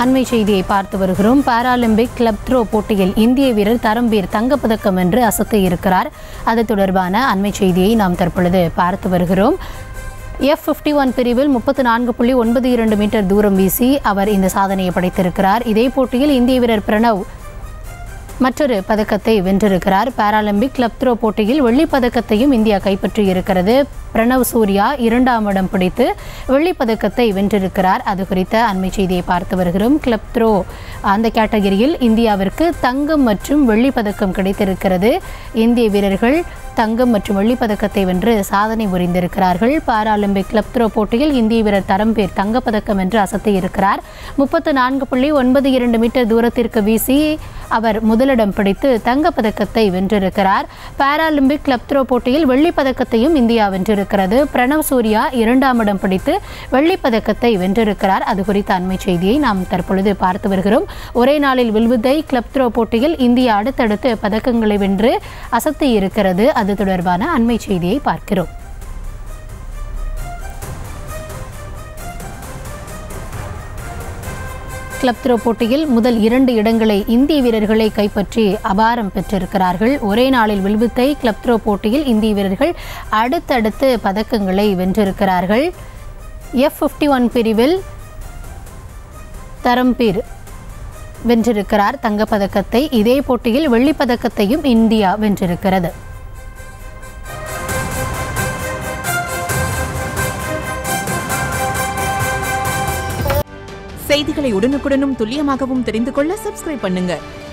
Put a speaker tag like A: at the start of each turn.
A: அண்மை செய்தியை பார்த்து வருகிறோம் பாராலிம்பிக் கிளப் த்ரோ போட்டியில் இந்திய வீரர் தரம்பீர் தங்கப்பதக்கம் வென்று அசத்து இருக்கிறார் அது தொடர்பான அண்மை செய்தியை நாம் தற்பொழுது பார்த்து வருகிறோம் எஃப் ஃபிஃப்டி ஒன் பிரிவில் முப்பத்து நான்கு புள்ளி ஒன்பது இரண்டு மீட்டர் தூரம் வீசி அவர் இந்த சாதனையை படைத்திருக்கிறார் இதே போட்டியில் இந்திய வீரர் பிரணவ் மற்றொரு பதக்கத்தை வென்றிருக்கிறார் பாராலிம்பிக் கிளப் த்ரோ போட்டியில் வெள்ளிப் பதக்கத்தையும் இந்தியா கைப்பற்றி இருக்கிறது பிரணவ் சூர்யா இரண்டாம் இடம் பிடித்து வெள்ளிப் பதக்கத்தை வென்றிருக்கிறார் அது குறித்த அண்மை செய்தியை பார்த்து வருகிறோம் கிளப் த்ரோ அந்த கேட்டகரியில் இந்தியாவிற்கு தங்கம் மற்றும் வெள்ளிப் பதக்கம் கிடைத்திருக்கிறது இந்திய வீரர்கள் தங்கம் மற்றும் வெள்ளிப் பதக்கத்தை வென்று சாதனை புரிந்திருக்கிறார்கள் பாராலிம்பிக் கிளப் த்ரோ போட்டியில் இந்திய வீரர் தரம்பேர் தங்கப்பதக்கம் வென்று அசத்தி இருக்கிறார் முப்பத்து நான்கு புள்ளி ஒன்பது இரண்டு மீட்டர் தூரத்திற்கு வீசி அவர் முதலிடம் பிடித்து தங்கப்பதக்கத்தை வென்றிருக்கிறார் பாராலிம்பிக் கிளப் த்ரோ போட்டியில் வெள்ளிப் பதக்கத்தையும் இந்தியா வென்றிருக்கிறது பிரணவ் சூர்யா இரண்டாம் இடம் பிடித்து வெள்ளிப் பதக்கத்தை வென்றிருக்கிறார் அது குறித்த அண்மை செய்தியை நாம் தற்பொழுது பார்த்து வருகிறோம் ஒரே நாளில் வில்வித்தை கிளப் த்ரோ போட்டியில் இந்தியா அடுத்தடுத்து பதக்கங்களை வென்று அசத்தி இருக்கிறது அது தொடர்பான அண்மை செய்தியை பார்க்கிறோம் கிளப் த்ரோ போட்டியில் முதல் இரண்டு இடங்களை இந்திய வீரர்களை கைப்பற்றி அபாரம் பெற்றிருக்கிறார்கள் ஒரே நாளில் வில்வித்தை கிளப் த்ரோ போட்டியில் இந்திய வீரர்கள் அடுத்தடுத்து பதக்கங்களை வென்றிருக்கிறார்கள் எஃப் ஃபிஃப்டி ஒன் பிரிவில் தரம்பீர் வென்றிருக்கிறார் தங்கப்பதக்கத்தை இதே போட்டியில் வெள்ளிப் பதக்கத்தையும் இந்தியா வென்றிருக்கிறது
B: செய்திகளை உடனுக்குடனும் துல்லியமாகவும் தெரிந்து கொள்ள சப்ஸ்கிரைப் பண்ணுங்க